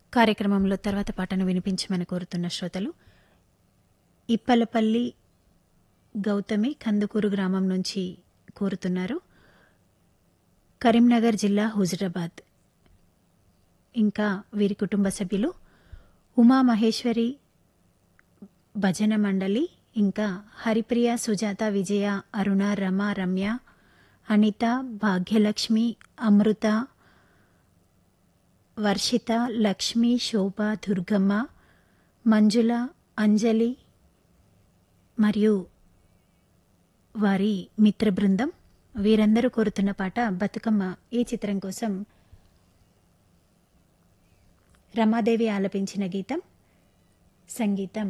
కార్యక్రమంలో తర్వాత పాటను వినిపించమని కోరుతున్న శ్రోతలు ఇప్పలపల్లి గౌతమి కందుకూరు గ్రామం నుంచి కోరుతున్నారు కరీంనగర్ జిల్లా హుజరాబాద్ ఇంకా వీరి కుటుంబ సభ్యులు ఉమా మహేశ్వరి భజన మండలి ఇంకా హరిప్రియ సుజాత విజయ అరుణ రమ రమ్య అనిత భాగ్యలక్ష్మి అమృత వర్షిత లక్ష్మి శోభ దుర్గమ్మ మంజుల అంజలి మరియు వారి మిత్ర బృందం వీరందరూ కోరుతున్న పాట బతుకమ్మ ఈ చిత్రం కోసం రమాదేవి ఆలపించిన గీతం సంగీతం